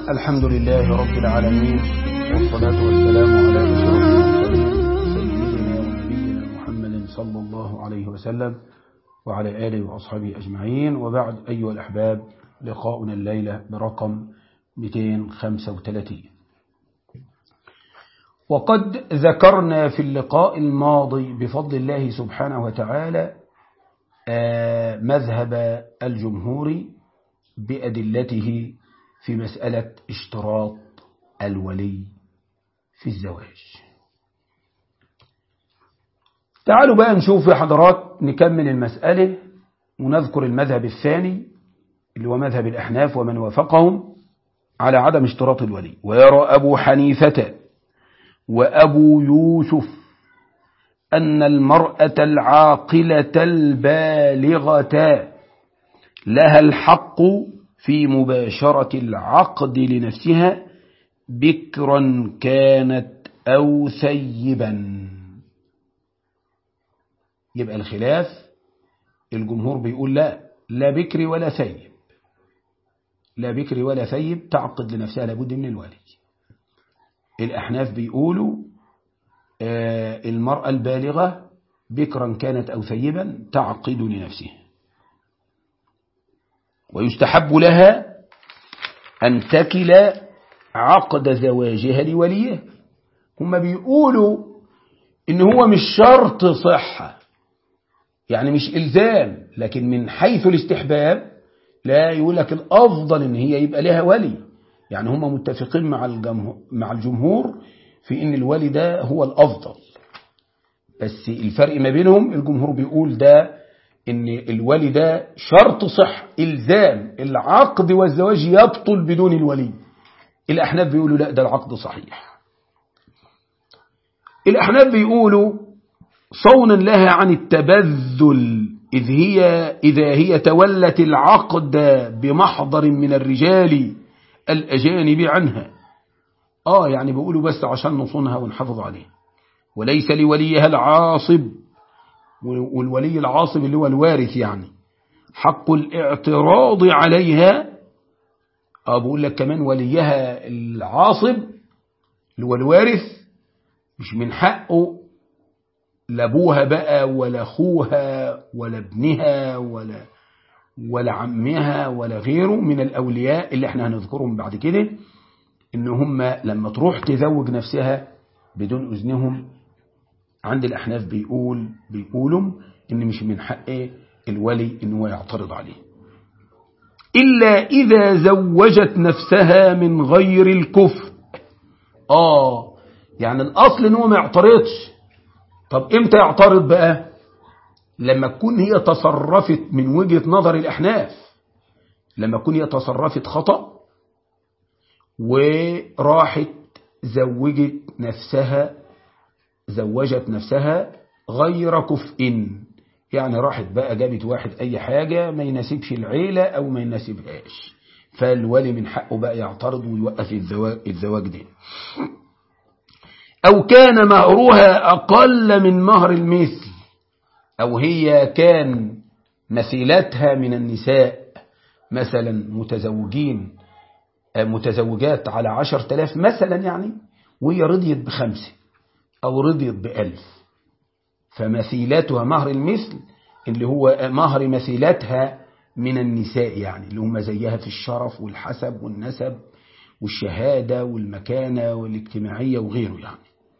الحمد لله رب العالمين والصلاة والسلام على أشرف المرسلين سيدنا ونبينا محمد صلى الله عليه وسلم وعلى آله وأصحابه أجمعين وبعد أيها الأحباب لقاؤنا الليلة برقم 235 وقد ذكرنا في اللقاء الماضي بفضل الله سبحانه وتعالى مذهب الجمهور بأدلته في مسألة اشتراط الولي في الزواج تعالوا بقى نشوف يا حضرات نكمل المسألة ونذكر المذهب الثاني اللي هو مذهب الأحناف ومن وافقهم على عدم اشتراط الولي ويرى أبو حنيفة وأبو يوسف أن المرأة العاقلة البالغة لها الحق في مباشرة العقد لنفسها بكرا كانت أو ثيبا يبقى الخلاف الجمهور بيقول لا لا بكر ولا ثيب لا بكر ولا ثيب تعقد لنفسها لابد من الولي الأحناف بيقولوا آه المرأة البالغة بكرا كانت أو ثيبا تعقد لنفسها ويستحب لها أن تكل عقد زواجها لوليه هم بيقولوا إن هو مش شرط صحة يعني مش إلزام لكن من حيث الاستحباب لا يقول لك الأفضل إن هي يبقى لها ولي يعني هم متفقين مع مع الجمهور في إن الولي ده هو الأفضل بس الفرق ما بينهم الجمهور بيقول ده ان الولي ده شرط صح الزام العقد والزواج يبطل بدون الولي الاحناف بيقولوا لا ده العقد صحيح الاحناف بيقولوا صونا لها عن التبذل إذ هي إذا هي تولت العقد بمحضر من الرجال الأجانب عنها آه يعني بيقولوا بس عشان نصونها ونحافظ عليها وليس لوليها العاصب والولي العاصب اللي هو الوارث يعني حق الاعتراض عليها اه بقول لك كمان وليها العاصب اللي هو الوارث مش من حقه لا ابوها بقى ولا اخوها ولا ابنها ولا ولا عمها ولا غيره من الاولياء اللي احنا هنذكرهم بعد كده ان هم لما تروح تزوج نفسها بدون اذنهم عند الأحناف بيقول بيقولوا إن مش من حق الولي إن هو يعترض عليه إلا إذا زوجت نفسها من غير الكفء آه يعني الأصل إن هو ما يعترضش طب إمتى يعترض بقى لما تكون هي تصرفت من وجهة نظر الأحناف لما تكون هي تصرفت خطأ وراحت زوجت نفسها زوجت نفسها غير كفء يعني راحت بقى جابت واحد أي حاجة ما يناسبش العيلة أو ما يناسبهاش فالولي من حقه بقى يعترض ويوقف الزواج, الزواج ده أو كان مهرها أقل من مهر المثل أو هي كان مثيلتها من النساء مثلا متزوجين متزوجات على عشر تلاف مثلا يعني وهي رضيت بخمسة أو رضيت بألف فمثيلاتها مهر المثل اللي هو مهر مثيلاتها من النساء يعني اللي هم زيها في الشرف والحسب والنسب والشهادة والمكانة والاجتماعية وغيره يعني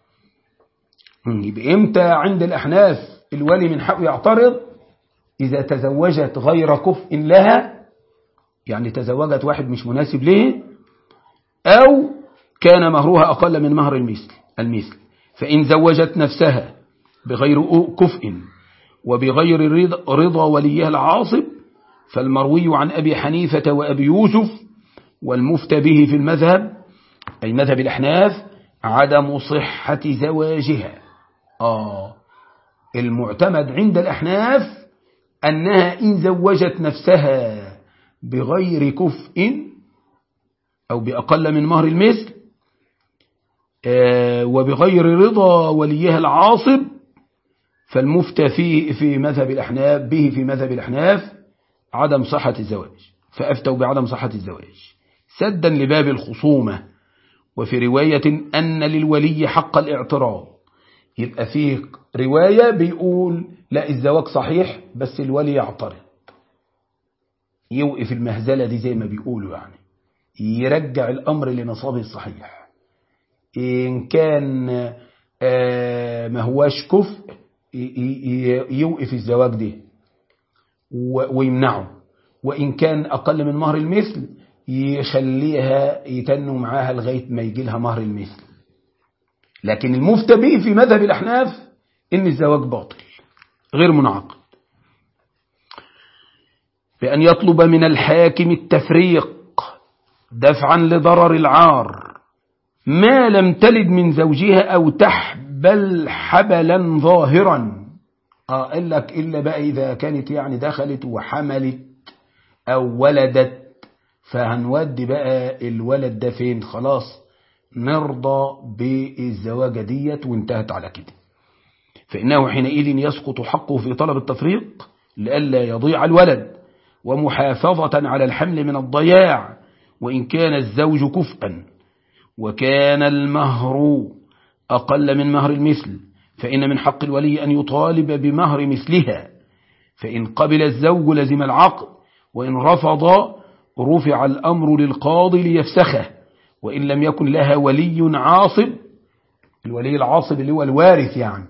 يبقى امتى عند الأحناف الولي من حقه يعترض إذا تزوجت غير كفء لها يعني تزوجت واحد مش مناسب ليه أو كان مهرها أقل من مهر المثل المثل فإن زوجت نفسها بغير كفء وبغير رضا وليها العاصب فالمروي عن أبي حنيفة وأبي يوسف والمفتى به في المذهب أي مذهب الأحناف عدم صحة زواجها آه المعتمد عند الأحناف أنها إن زوجت نفسها بغير كفء أو بأقل من مهر المثل وبغير رضا وليها العاصب فالمفتى في في مذهب الأحناف به في مذهب الأحناف عدم صحة الزواج فأفتوا بعدم صحة الزواج سدا لباب الخصومة وفي رواية أن للولي حق الاعتراض يبقى فيه رواية بيقول لا الزواج صحيح بس الولي يعترض يوقف المهزلة دي زي ما بيقولوا يعني يرجع الأمر لنصابه الصحيح إن كان ما هواش كفء يوقف الزواج ده ويمنعه وإن كان أقل من مهر المثل يخليها يتنوا معاها لغاية ما يجي لها مهر المثل لكن المفتى به في مذهب الأحناف إن الزواج باطل غير منعقد بأن يطلب من الحاكم التفريق دفعا لضرر العار ما لم تلد من زوجها أو تحبل حبلا ظاهرا آه قال لك إلا بقى إذا كانت يعني دخلت وحملت أو ولدت فهنودي بقى الولد ده فين خلاص نرضى بالزواجة ديت وانتهت على كده فإنه حينئذ يسقط حقه في طلب التفريق لئلا يضيع الولد ومحافظة على الحمل من الضياع وإن كان الزوج كفءا وكان المهر أقل من مهر المثل فإن من حق الولي أن يطالب بمهر مثلها فإن قبل الزوج لزم العقد وإن رفض رفع الأمر للقاضي ليفسخه وإن لم يكن لها ولي عاصب الولي العاصب اللي هو الوارث يعني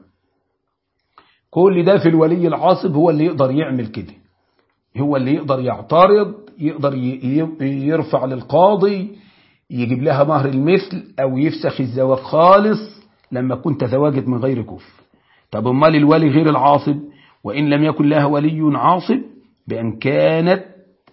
كل ده في الولي العاصب هو اللي يقدر يعمل كده هو اللي يقدر يعترض يقدر يرفع للقاضي يجيب لها مهر المثل أو يفسخ الزواج خالص لما كنت تزوجت من غير كفر طب امال الولي غير العاصب وإن لم يكن لها ولي عاصب بأن كانت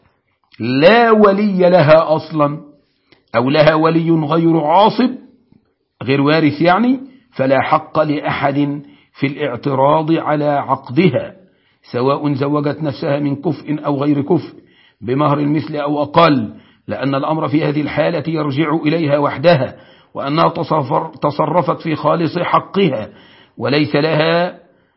لا ولي لها أصلا أو لها ولي غير عاصب غير وارث يعني فلا حق لأحد في الاعتراض على عقدها سواء زوجت نفسها من كفء أو غير كفء بمهر المثل أو أقل لأن الأمر في هذه الحالة يرجع إليها وحدها وأنها تصرفت في خالص حقها وليس لها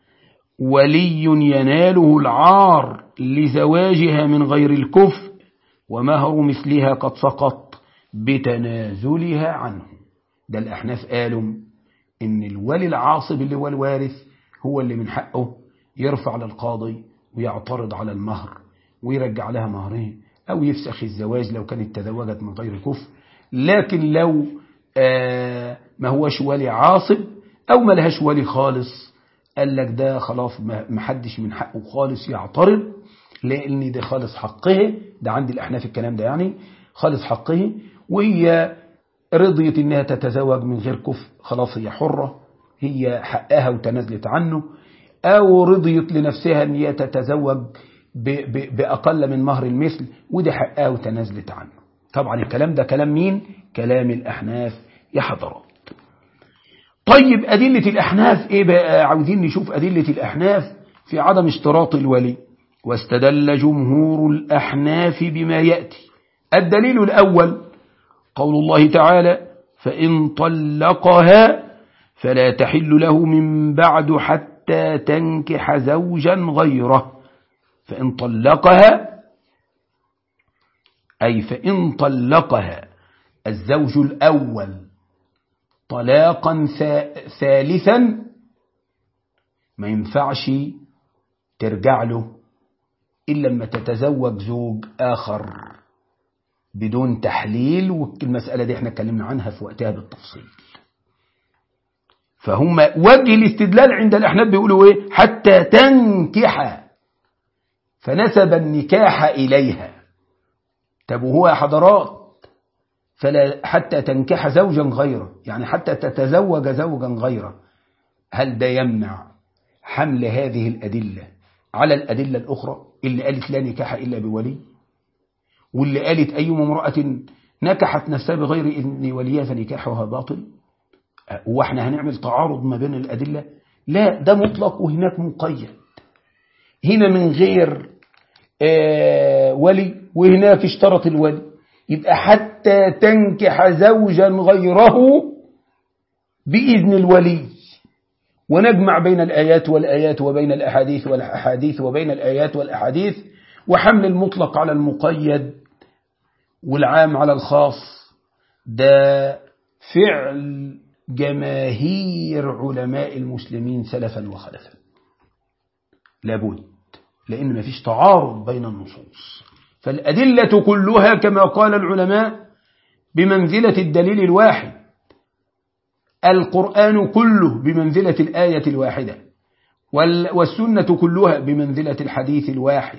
ولي يناله العار لزواجها من غير الكفء ومهر مثلها قد سقط بتنازلها عنه ده الأحناف قالوا إن الولي العاصب اللي هو الوارث هو اللي من حقه يرفع للقاضي ويعترض على المهر ويرجع لها مهره أو يفسخ الزواج لو كانت تزوجت من غير كفر لكن لو آه ما هوش ولي عاصب أو ما لهاش ولي خالص قال لك ده خلاص ما حدش من حقه خالص يعترض لأن ده خالص حقه ده عند الأحناف الكلام ده يعني خالص حقه وهي رضيت انها تتزوج من غير كفء خلاص هي حرة هي حقها وتنازلت عنه أو رضيت لنفسها ان هي تتزوج بأقل من مهر المثل ودي حقها وتنازلت عنه طبعا الكلام ده كلام مين كلام الأحناف يا حضرات طيب أدلة الأحناف إيه بقى عاوزين نشوف أدلة الأحناف في عدم اشتراط الولي واستدل جمهور الأحناف بما يأتي الدليل الأول قول الله تعالى فإن طلقها فلا تحل له من بعد حتى تنكح زوجا غيره فإن طلقها أي فإن طلقها الزوج الأول طلاقا ثالثا ما ينفعش ترجع له إلا لما تتزوج زوج آخر بدون تحليل والمسألة دي احنا اتكلمنا عنها في وقتها بالتفصيل فهم وجه الاستدلال عند الأحناف بيقولوا ايه حتى تنكح فنسب النكاح إليها طب وهو يا حضرات فلا حتى تنكح زوجا غيره يعني حتى تتزوج زوجا غيره هل ده يمنع حمل هذه الأدلة على الأدلة الأخرى اللي قالت لا نكاح إلا بولي واللي قالت أي امرأة نكحت نفسها بغير إذن وليها فنكاحها باطل واحنا هنعمل تعارض ما بين الأدلة لا ده مطلق وهناك مقيد هنا من غير آه ولي وهناك اشترط الولي يبقى حتى تنكح زوجا غيره بإذن الولي ونجمع بين الآيات والآيات وبين الأحاديث والأحاديث وبين الآيات والأحاديث وحمل المطلق على المقيد والعام على الخاص ده فعل جماهير علماء المسلمين سلفا وخلفا لابد لأن ما فيش تعارض بين النصوص فالأدلة كلها كما قال العلماء بمنزلة الدليل الواحد القرآن كله بمنزلة الآية الواحدة والسنة كلها بمنزلة الحديث الواحد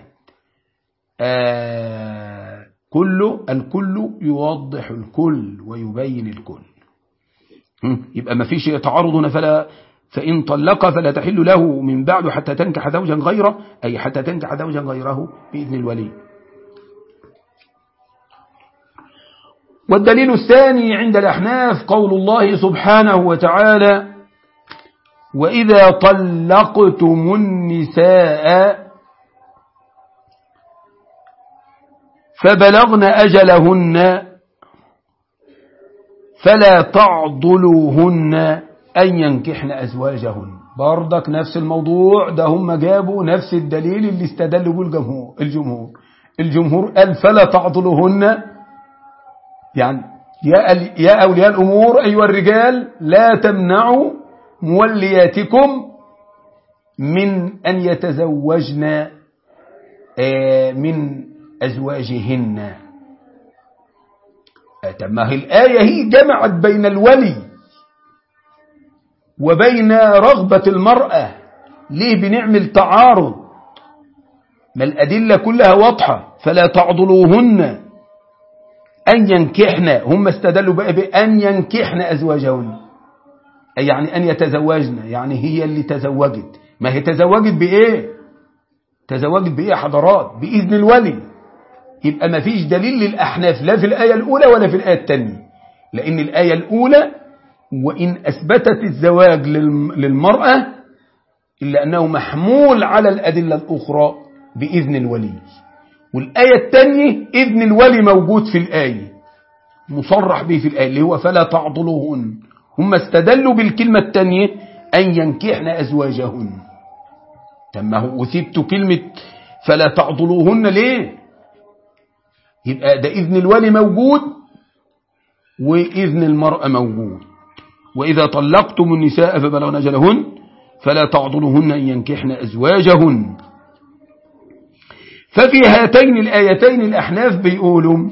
آه كل الكل يوضح الكل ويبين الكل يبقى ما فيش تعارض هنا فلا فإن طلق فلا تحل له من بعد حتى تنكح زوجا غيره أي حتى تنكح زوجا غيره بإذن الولي والدليل الثاني عند الأحناف قول الله سبحانه وتعالى وإذا طلقتم النساء فبلغن أجلهن فلا تعضلوهن أن ينكحن أزواجهن برضك نفس الموضوع ده هم جابوا نفس الدليل اللي استدلوا به الجمهور الجمهور الجمهور قال فلا تعضلوهن يعني يا يا أولياء الأمور أيها الرجال لا تمنعوا مولياتكم من أن يتزوجن من أزواجهن طب ما هي الآية هي جمعت بين الولي وبين رغبة المرأة ليه بنعمل تعارض ما الأدلة كلها واضحة فلا تعضلوهن أن ينكحن هم استدلوا بقى بأن ينكحن أزواجهن أي يعني أن يتزوجن يعني هي اللي تزوجت ما هي تزوجت بإيه تزوجت بإيه حضرات بإذن الولي يبقى ما فيش دليل للأحناف لا في الآية الأولى ولا في الآية الثانية لأن الآية الأولى وإن أثبتت الزواج للمرأة إلا أنه محمول على الأدلة الأخرى بإذن الولي والآية الثانية إذن الولي موجود في الآية مصرح به في الآية اللي هو فلا تعضلوهن هم استدلوا بالكلمة الثانية أن ينكحن أزواجهن تم هو وثبت كلمة فلا تعضلوهن ليه يبقى ده إذن الولي موجود وإذن المرأة موجود وإذا طلقتم النساء فبلغن أجلهن فلا تعضلوهن أن ينكحن أزواجهن ففي هاتين الآيتين الأحناف بيقولوا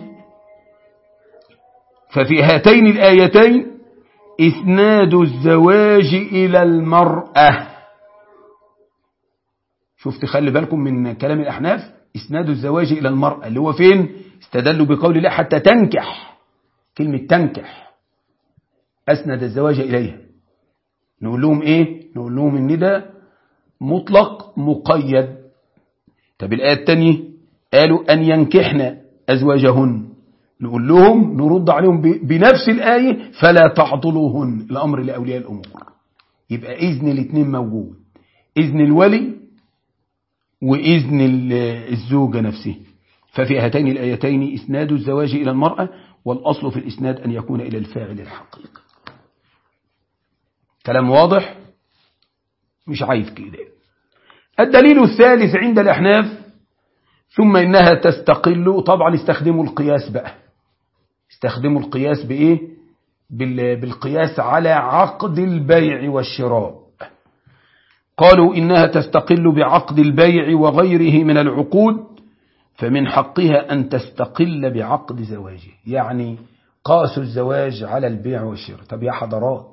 ففي هاتين الآيتين إسناد الزواج إلى المرأة شفت خلي بالكم من كلام الأحناف إسناد الزواج إلى المرأة اللي هو فين استدلوا بقول الله حتى تنكح كلمة تنكح أسند الزواج إليها نقول لهم إيه نقول لهم إن ده مطلق مقيد طب الآية الثانية قالوا أن ينكحن أزواجهن نقول لهم نرد عليهم بنفس الآية فلا تعضلوهن الأمر لأولياء الأمور يبقى إذن الاثنين موجود إذن الولي وإذن الزوجة نفسه ففي هاتين الآيتين إسناد الزواج إلى المرأة والأصل في الإسناد أن يكون إلى الفاعل الحقيقي كلام واضح مش عايز كده الدليل الثالث عند الأحناف ثم إنها تستقل طبعا استخدموا القياس بقى استخدموا القياس بإيه بالقياس على عقد البيع والشراء قالوا إنها تستقل بعقد البيع وغيره من العقود فمن حقها أن تستقل بعقد زواجه يعني قاسوا الزواج على البيع والشراء طب يا حضرات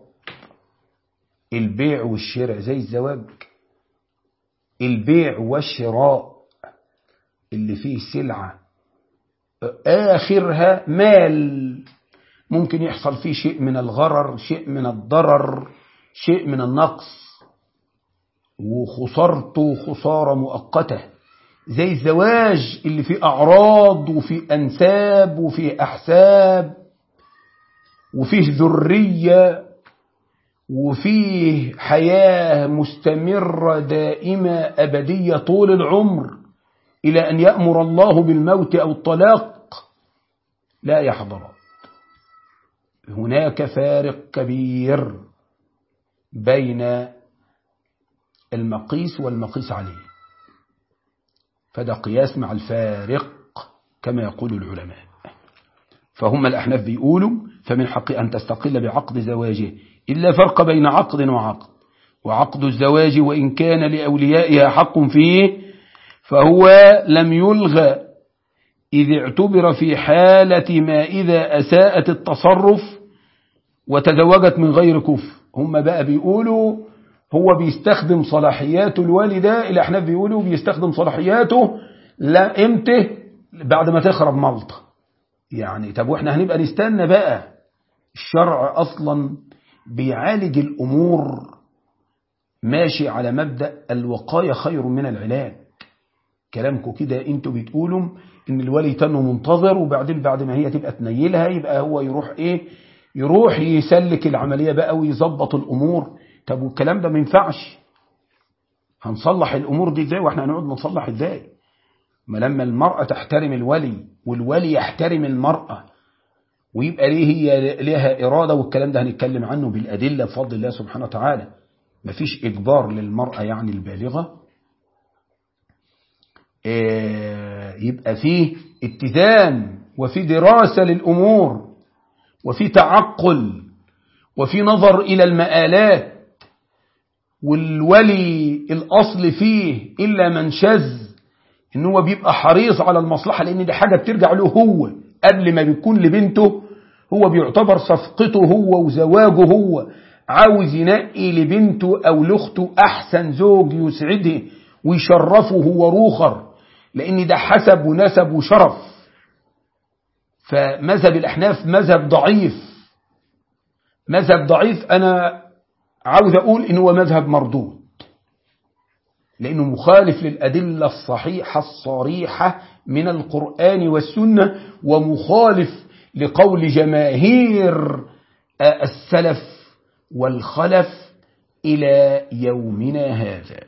البيع والشراء زي الزواج البيع والشراء اللي فيه سلعة آخرها مال ممكن يحصل فيه شيء من الغرر شيء من الضرر شيء من النقص وخسارته خسارة مؤقتة زي الزواج اللي فيه أعراض وفيه أنساب وفيه أحساب وفيه ذرية وفيه حياة مستمرة دائمة أبدية طول العمر إلى أن يأمر الله بالموت أو الطلاق لا يا حضرات هناك فارق كبير بين المقيس والمقيس عليه فده قياس مع الفارق كما يقول العلماء فهم الأحناف بيقولوا فمن حق أن تستقل بعقد زواجه إلا فرق بين عقد وعقد وعقد الزواج وإن كان لأوليائها حق فيه فهو لم يلغى إذ اعتبر في حالة ما إذا أساءت التصرف وتزوجت من غير كفر هم بقى بيقولوا هو بيستخدم صلاحياته الوالدة الأحناف بيقولوا بيستخدم صلاحياته لا امتى بعد ما تخرب ملطة يعني طب واحنا هنبقى نستنى بقى الشرع أصلا بيعالج الأمور ماشي على مبدأ الوقاية خير من العلاج كلامكم كده انتوا بتقولوا ان الولي تنه منتظر وبعدين بعد ما هي تبقى تنيلها يبقى هو يروح ايه يروح يسلك العملية بقى ويظبط الامور طب والكلام ده ما ينفعش هنصلح الامور دي ازاي واحنا هنقعد نصلح ازاي ما لما المرأة تحترم الولي والولي يحترم المرأة ويبقى ليه هي ليها إرادة والكلام ده هنتكلم عنه بالأدلة بفضل الله سبحانه وتعالى مفيش إجبار للمرأة يعني البالغة يبقى فيه اتزان وفي دراسة للأمور وفي تعقل وفي نظر إلى المآلات والولي الأصل فيه إلا من شذ إن هو بيبقى حريص على المصلحة لأن دي حاجة بترجع له هو قبل ما بيكون لبنته هو بيعتبر صفقته هو وزواجه هو عاوز ينقي لبنته أو لأخته أحسن زوج يسعده ويشرفه هو روخر لأن ده حسب ونسب وشرف فمذهب الأحناف مذهب ضعيف مذهب ضعيف أنا عاوز أقول إن هو مذهب مردود لأنه مخالف للأدلة الصحيحة الصريحة من القرآن والسنة ومخالف لقول جماهير السلف والخلف إلى يومنا هذا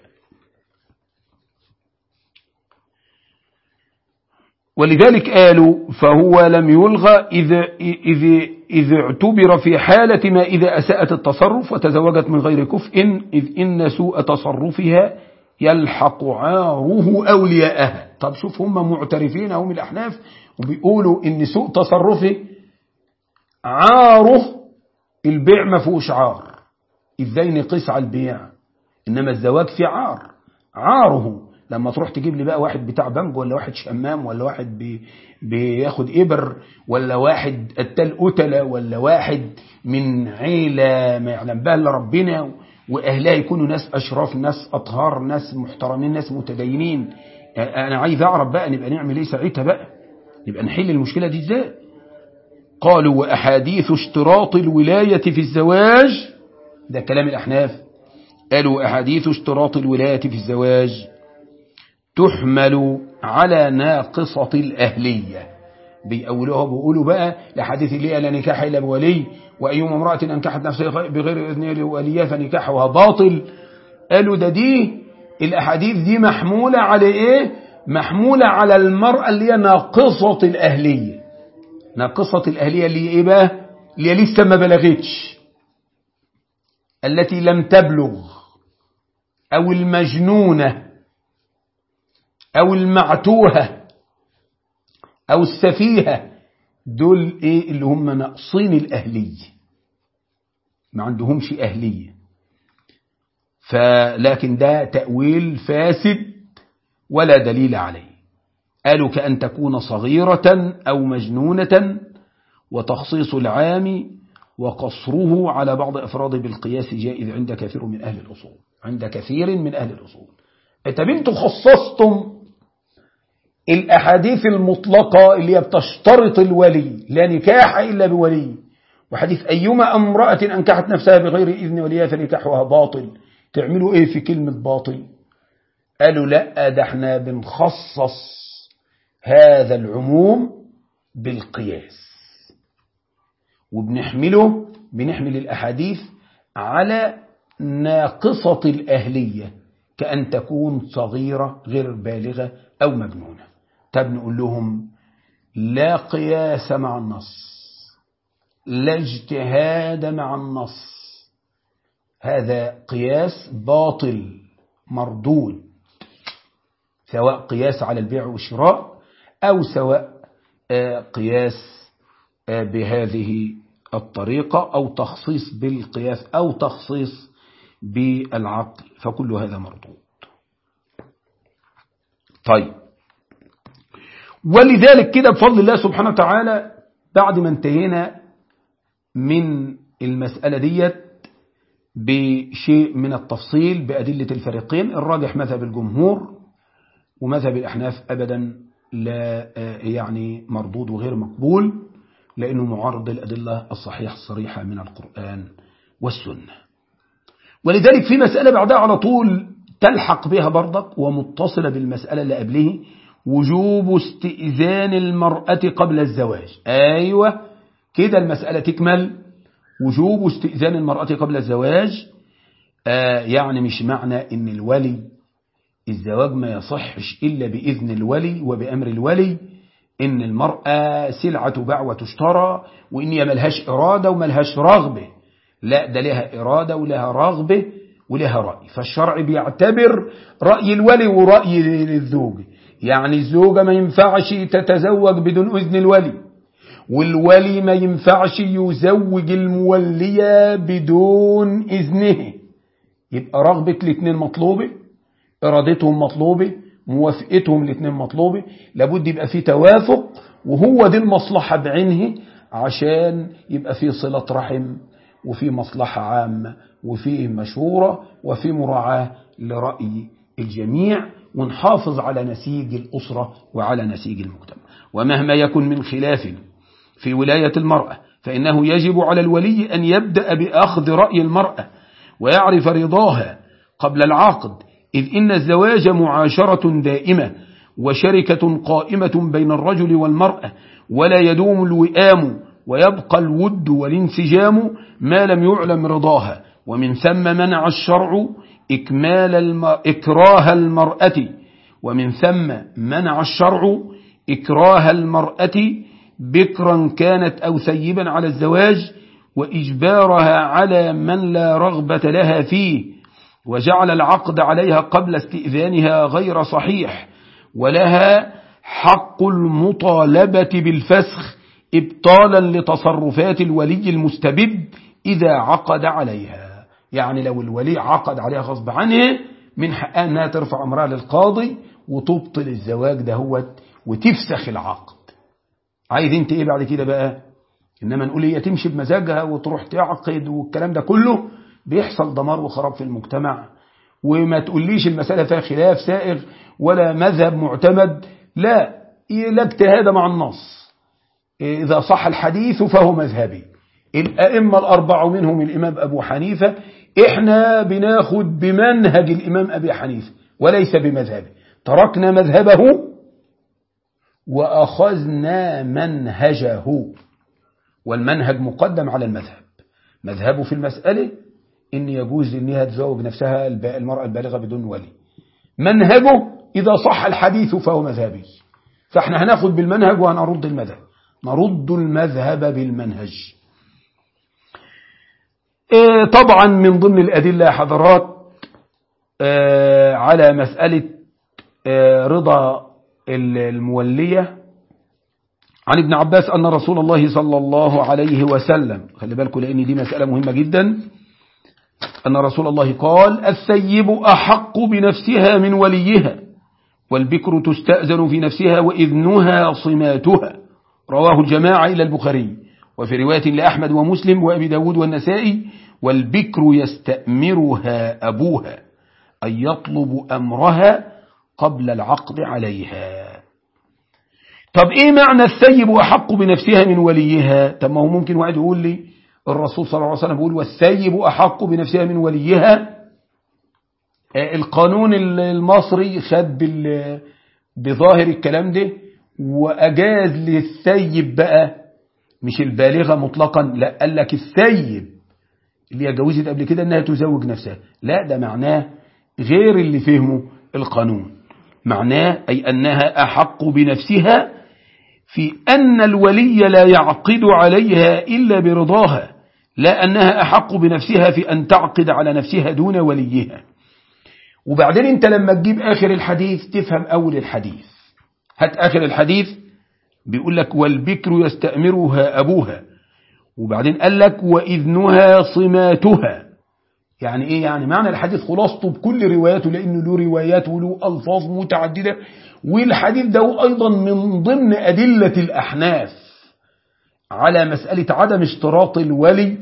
ولذلك قالوا فهو لم يلغى إذا, إذا, إذا اعتبر في حالة ما إذا أساءت التصرف وتزوجت من غير كفء إذ إن سوء تصرفها يلحق عاره أولياءها طب شوف هم معترفين هم الأحناف وبيقولوا إن سوء تصرفه عاره البيع ما فيهوش عار إزاي نقيس على البيع إنما الزواج في عار عاره لما تروح تجيب لي بقى واحد بتاع بنك ولا واحد شمام ولا واحد بي بياخد إبر ولا واحد قتال قتلة ولا واحد من عيلة ما يعلم بها إلا ربنا وأهلها يكونوا ناس أشراف ناس أطهار ناس محترمين ناس متدينين أنا عايز أعرف بقى نبقى نعمل إيه ساعتها بقى نبقى نحل المشكلة دي إزاي قالوا وأحاديث اشتراط الولاية في الزواج ده كلام الأحناف قالوا أحاديث اشتراط الولاية في الزواج تحمل على ناقصة الأهلية بيقولوها بيقولوا بقى لحديث اللي لا نكاح إلا بولي وأيما امرأة أنكحت نفسها بغير إذن وليها فنكاحها باطل قالوا ده دي الأحاديث دي محمولة على إيه محمولة على المرأة اللي هي ناقصة الأهلية ناقصة الأهلية اللي إيه بقى اللي هي لسه ما بلغتش التي لم تبلغ أو المجنونة أو المعتوهة أو السفيهة دول إيه اللي هم ناقصين الأهلية ما عندهمش أهلية فلكن ده تأويل فاسد ولا دليل عليه قالوا كأن تكون صغيرة أو مجنونة وتخصيص العام وقصره على بعض أفراد بالقياس جائز عند كثير من أهل الأصول عند كثير من أهل الأصول طب انتوا خصصتم الأحاديث المطلقة اللي هي بتشترط الولي لا نكاح إلا بولي وحديث أيما امرأة أنكحت نفسها بغير إذن وليها فنكاحها باطل تعملوا إيه في كلمة باطل قالوا لا ده احنا بنخصص هذا العموم بالقياس وبنحمله بنحمل الأحاديث على ناقصة الأهلية كأن تكون صغيرة غير بالغة أو مجنونة طب نقول لهم لا قياس مع النص لا اجتهاد مع النص هذا قياس باطل مردود سواء قياس على البيع والشراء أو سواء قياس بهذه الطريقة أو تخصيص بالقياس أو تخصيص بالعقل فكل هذا مردود طيب ولذلك كده بفضل الله سبحانه وتعالى بعد ما انتهينا من المسألة ديت بشيء من التفصيل بأدلة الفريقين الراجح مذهب الجمهور ومذهب الأحناف أبدا لا يعني مردود وغير مقبول لأنه معارض الأدلة الصحيحة الصريحة من القرآن والسنة ولذلك في مسألة بعدها على طول تلحق بها برضك ومتصلة بالمسألة اللي قبله وجوب استئذان المرأة قبل الزواج أيوة كده المسألة تكمل وجوب استئذان المرأة قبل الزواج آه يعني مش معنى ان الولي الزواج ما يصحش إلا بإذن الولي وبأمر الولي إن المرأة سلعة تباع وتشترى وإن هي ملهاش إرادة وملهاش رغبة لا ده لها إرادة ولها رغبة ولها رأي فالشرع بيعتبر رأي الولي ورأي الزوج يعني الزوجة ما ينفعش تتزوج بدون إذن الولي والولي ما ينفعش يزوج المولية بدون إذنه يبقى رغبة الاثنين مطلوبة إرادتهم مطلوبة موافقتهم الاثنين مطلوبة لابد يبقى في توافق وهو دي المصلحة بعينه عشان يبقى في صلة رحم وفي مصلحة عامة وفي مشورة وفي مراعاة لرأي الجميع ونحافظ على نسيج الأسرة وعلى نسيج المجتمع ومهما يكن من خلاف في ولاية المرأة فإنه يجب على الولي أن يبدأ بأخذ رأي المرأة ويعرف رضاها قبل العقد إذ إن الزواج معاشرة دائمة وشركة قائمة بين الرجل والمرأة ولا يدوم الوئام ويبقى الود والانسجام ما لم يعلم رضاها ومن ثم منع الشرع إكمال الم... إكراه المرأة ومن ثم منع الشرع إكراه المرأة بكرا كانت أو ثيبا على الزواج وإجبارها على من لا رغبة لها فيه وجعل العقد عليها قبل استئذانها غير صحيح ولها حق المطالبة بالفسخ إبطالا لتصرفات الولي المستبد إذا عقد عليها يعني لو الولي عقد عليها غصب عنه من حقها أنها ترفع أمرها للقاضي وتبطل الزواج دهوت وتفسخ العقد عايز انت ايه بعد كده بقى انما نقول هي تمشي بمزاجها وتروح تعقد والكلام ده كله بيحصل دمار وخراب في المجتمع وما تقوليش المسألة فيها خلاف سائغ ولا مذهب معتمد لا لا اجتهاد مع النص إذا صح الحديث فهو مذهبي الأئمة الأربعة منهم الإمام أبو حنيفة إحنا بناخد بمنهج الإمام أبي حنيفة وليس بمذهبه تركنا مذهبه وأخذنا منهجه والمنهج مقدم على المذهب مذهبه في المسألة إن يجوز إنها تزوج نفسها المرأة البالغة بدون ولي منهجه إذا صح الحديث فهو مذهبي فإحنا هناخد بالمنهج وهنرد المذهب نرد المذهب بالمنهج إيه طبعا من ضمن الأدلة يا حضرات إيه على مسألة إيه رضا المولية عن ابن عباس أن رسول الله صلى الله عليه وسلم خلي بالكم لأن دي مسألة مهمة جدا أن رسول الله قال الثيب أحق بنفسها من وليها والبكر تستأذن في نفسها وإذنها صماتها رواه الجماعة إلى البخاري وفي رواية لأحمد ومسلم وأبي داود والنسائي والبكر يستأمرها أبوها أن يطلب أمرها قبل العقد عليها طب إيه معنى الثيب أحق بنفسها من وليها طب ما هو ممكن واحد يقول لي الرسول صلى الله عليه وسلم بيقول والثيب أحق بنفسها من وليها القانون المصري خد بظاهر الكلام ده وأجاز للثيب بقى مش البالغة مطلقا لا قال لك الثيب اللي هي جوزت قبل كده انها تزوج نفسها لا ده معناه غير اللي فهمه القانون معناه أي أنها أحق بنفسها في أن الولي لا يعقد عليها إلا برضاها لا أنها أحق بنفسها في أن تعقد على نفسها دون وليها وبعدين انت لما تجيب آخر الحديث تفهم أول الحديث هات آخر الحديث بيقول لك والبكر يستأمرها أبوها وبعدين قال لك وإذنها صماتها يعني إيه يعني معنى الحديث خلاصته بكل رواياته لأنه له روايات وله ألفاظ متعددة والحديث ده أيضا من ضمن أدلة الأحناف على مسألة عدم اشتراط الولي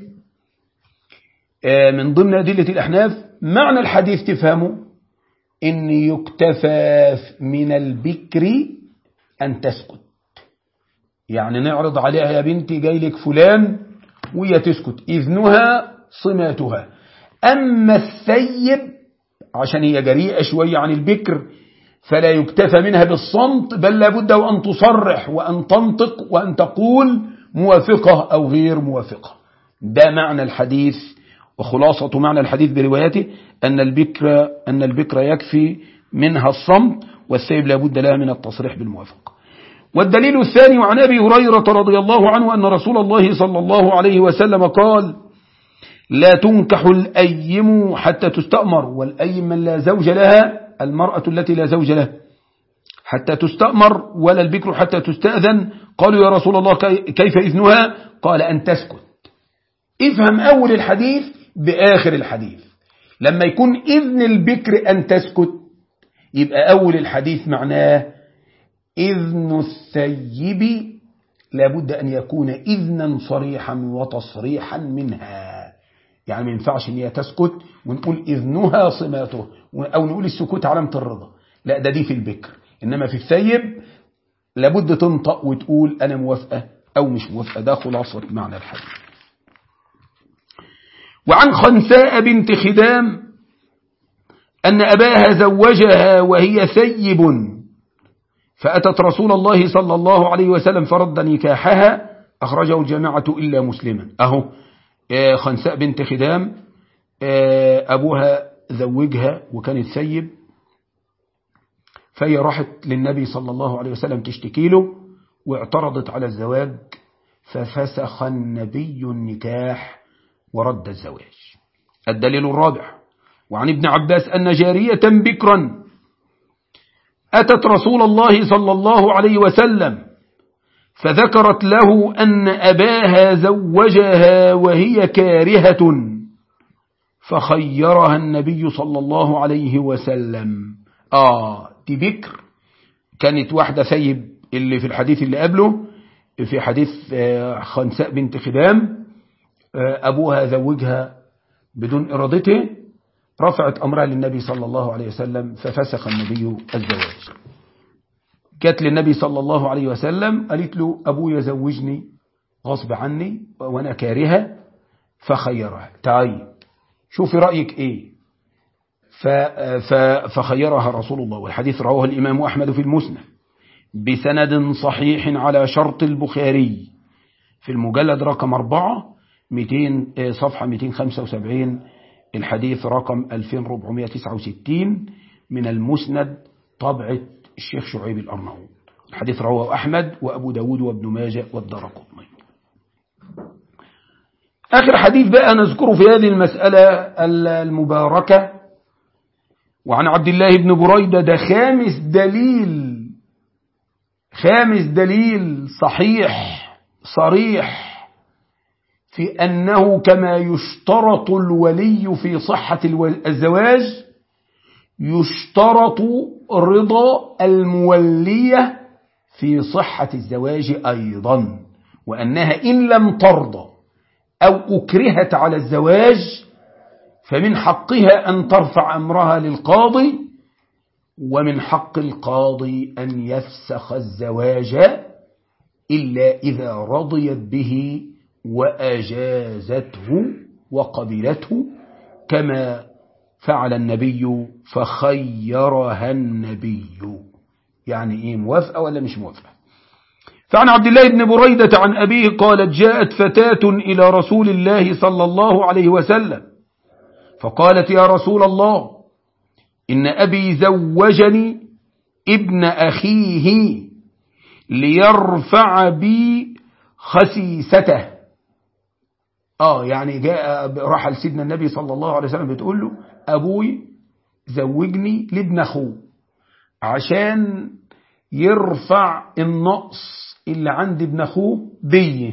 من ضمن أدلة الأحناف معنى الحديث تفهمه إن يكتفى من البكر أن تسكت يعني نعرض عليها يا بنتي جاي لك فلان وهي تسكت إذنها صماتها أما الثيب عشان هي جريئة شوية عن البكر فلا يكتفى منها بالصمت بل لابد وأن تصرح وأن تنطق وأن تقول موافقة أو غير موافقة ده معنى الحديث وخلاصة معنى الحديث بروايته أن البكر أن البكر يكفي منها الصمت والثيب لابد لها من التصريح بالموافقة والدليل الثاني عن أبي هريرة رضي الله عنه أن رسول الله صلى الله عليه وسلم قال لا تنكح الأيم حتى تستأمر والأيم من لا زوج لها المرأة التي لا زوج لها حتى تستأمر ولا البكر حتى تستأذن قالوا يا رسول الله كيف إذنها قال أن تسكت افهم أول الحديث بآخر الحديث لما يكون إذن البكر أن تسكت يبقى أول الحديث معناه إذن الثيب لابد أن يكون إذنا صريحا وتصريحا منها يعني ما ينفعش ان هي تسكت ونقول إذنها صماته أو نقول السكوت علامة الرضا لا ده دي في البكر إنما في الثيب لابد تنطق وتقول أنا موافقة أو مش موافقة ده خلاصة معنى الحديث وعن خنساء بنت خدام أن أباها زوجها وهي ثيب فأتت رسول الله صلى الله عليه وسلم فرد نكاحها أخرجه الجماعة إلا مسلما أهو خنساء بنت خدام أبوها زوجها وكانت ثيب فهي راحت للنبي صلى الله عليه وسلم تشتكي له واعترضت على الزواج ففسخ النبي النكاح ورد الزواج الدليل الرابع وعن ابن عباس أن جارية بكرا أتت رسول الله صلى الله عليه وسلم فذكرت له أن أباها زوجها وهي كارهة فخيرها النبي صلى الله عليه وسلم آه دي بكر كانت واحدة ثيب اللي في الحديث اللي قبله في حديث خنساء بنت خدام أبوها زوجها بدون إرادته رفعت أمرها للنبي صلى الله عليه وسلم ففسخ النبي الزواج جت للنبي صلى الله عليه وسلم قالت له أبويا زوجني غصب عني وأنا كارهة فخيرها تعالي شوفي رأيك إيه فخيرها رسول الله والحديث رواه الإمام أحمد في المسند بسند صحيح على شرط البخاري في المجلد رقم 4 200 صفحة 275 الحديث رقم 2469 من المسند طبعة الشيخ شعيب الأرناؤوط الحديث رواه أحمد وأبو داود وابن ماجه والدرقطني آخر حديث بقى نذكره في هذه المسألة المباركة وعن عبد الله بن بريدة ده خامس دليل خامس دليل صحيح صريح في أنه كما يشترط الولي في صحة الزواج يشترط رضا المولية في صحة الزواج أيضا وأنها إن لم ترضى أو أكرهت على الزواج فمن حقها أن ترفع أمرها للقاضي ومن حق القاضي أن يفسخ الزواج إلا إذا رضيت به وأجازته وقبلته كما فعل النبي فخيرها النبي يعني إيه موافقة ولا مش موافقة فعن عبد الله بن بريدة عن أبيه قالت جاءت فتاة إلى رسول الله صلى الله عليه وسلم فقالت يا رسول الله إن أبي زوجني ابن أخيه ليرفع بي خسيسته آه يعني جاء راح لسيدنا النبي صلى الله عليه وسلم بتقول له أبوي زوجني لابن أخوه عشان يرفع النقص اللي عند ابن أخوه دي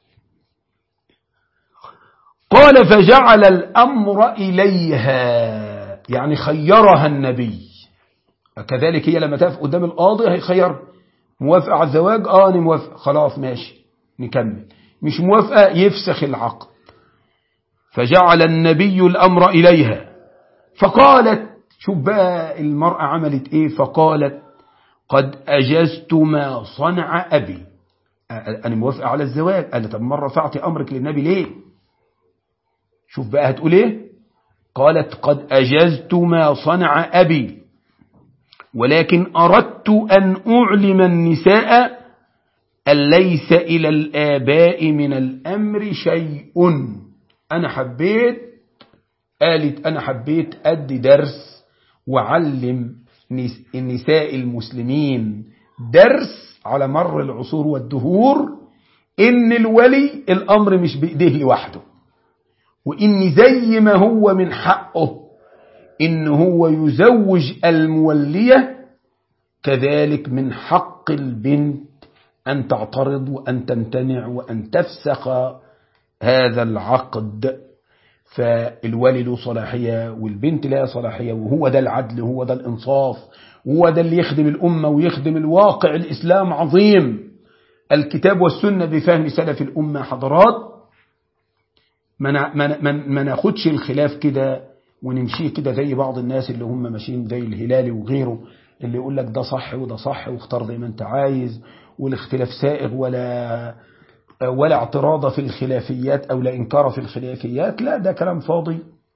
قال فجعل الأمر إليها يعني خيرها النبي كذلك هي لما تقف قدام القاضي هيخير موافقة على الزواج اه انا موافق خلاص ماشي نكمل مش موافقة يفسخ العقد فجعل النبي الأمر إليها فقالت شوف بقى المرأة عملت ايه فقالت قد أجزت ما صنع أبي أنا موافقة على الزواج قال طب مرة رفعت أمرك للنبي ليه شوف بقى هتقول ايه قالت قد أجزت ما صنع أبي ولكن أردت أن أعلم النساء أن ليس إلى الآباء من الأمر شيء أنا حبيت قالت أنا حبيت أدي درس وعلم النساء المسلمين درس على مر العصور والدهور إن الولي الأمر مش بإيديه لوحده وإن زي ما هو من حقه إن هو يزوج المولية كذلك من حق البنت أن تعترض وأن تمتنع وأن تفسخ هذا العقد فالولي له صلاحية والبنت لها صلاحية وهو ده العدل وهو ده الإنصاف وهو ده اللي يخدم الأمة ويخدم الواقع الإسلام عظيم الكتاب والسنة بفهم سلف الأمة حضرات ما ما ناخدش الخلاف كده ونمشيه كده زي بعض الناس اللي هم ماشيين زي الهلالي وغيره اللي يقول لك ده صح وده صح واختار زي ما انت عايز والاختلاف سائغ ولا ولا اعتراض في الخلافيات او لا انكار في الخلافيات لا ده كلام فاضي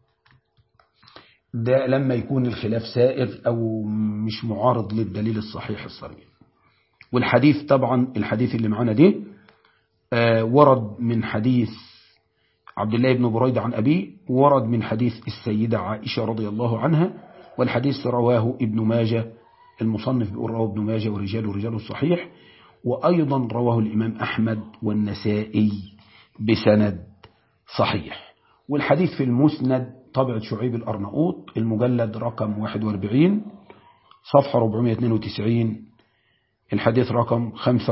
ده لما يكون الخلاف سائغ او مش معارض للدليل الصحيح الصريح والحديث طبعا الحديث اللي معانا ده ورد من حديث عبد الله بن بريدة عن أبيه ورد من حديث السيدة عائشة رضي الله عنها والحديث رواه ابن ماجة المصنف بيقول رواه ابن ماجة ورجال رجال الصحيح وأيضا رواه الإمام أحمد والنسائي بسند صحيح والحديث في المسند طبعة شعيب الأرناؤوط المجلد رقم 41 صفحة 492 الحديث رقم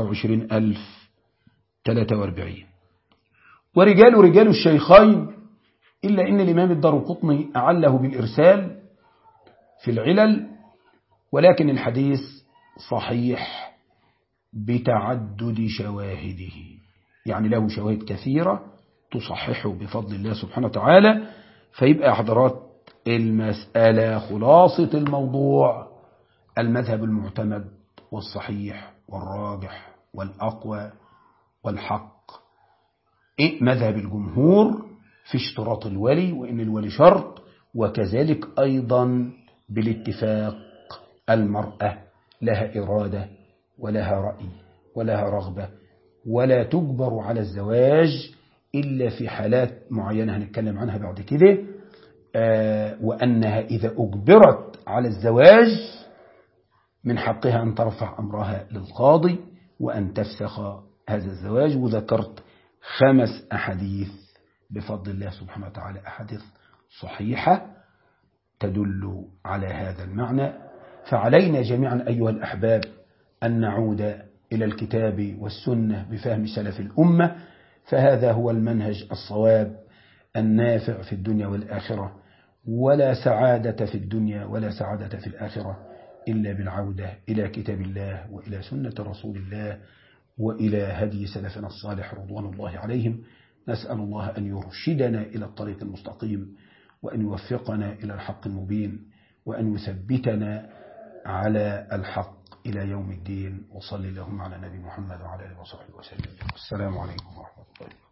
25043 ورجال رجال الشيخين إلا إن الإمام الدارقطني أعله بالإرسال في العلل ولكن الحديث صحيح بتعدد شواهده يعني له شواهد كثيرة تصححه بفضل الله سبحانه وتعالى فيبقى حضرات المسألة خلاصة الموضوع المذهب المعتمد والصحيح والراجح والأقوى والحق إيه مذهب الجمهور في اشتراط الولي وإن الولي شرط وكذلك أيضا بالاتفاق المرأة لها إرادة ولها رأي ولها رغبة ولا تجبر على الزواج إلا في حالات معينة هنتكلم عنها بعد كده آه وأنها إذا أجبرت على الزواج من حقها أن ترفع أمرها للقاضي وأن تفسخ هذا الزواج وذكرت خمس أحاديث بفضل الله سبحانه وتعالى أحاديث صحيحة تدل على هذا المعنى فعلينا جميعا أيها الأحباب أن نعود إلى الكتاب والسنة بفهم سلف الأمة فهذا هو المنهج الصواب النافع في الدنيا والآخرة ولا سعادة في الدنيا ولا سعادة في الآخرة إلا بالعودة إلى كتاب الله وإلى سنة رسول الله وإلى هدي سلفنا الصالح رضوان الله عليهم نسأل الله أن يرشدنا إلى الطريق المستقيم وأن يوفقنا إلى الحق المبين وأن يثبتنا على الحق إلى يوم الدين وصلي اللهم على نبي محمد وعلى آله وصحبه وسلم والسلام عليكم ورحمة الله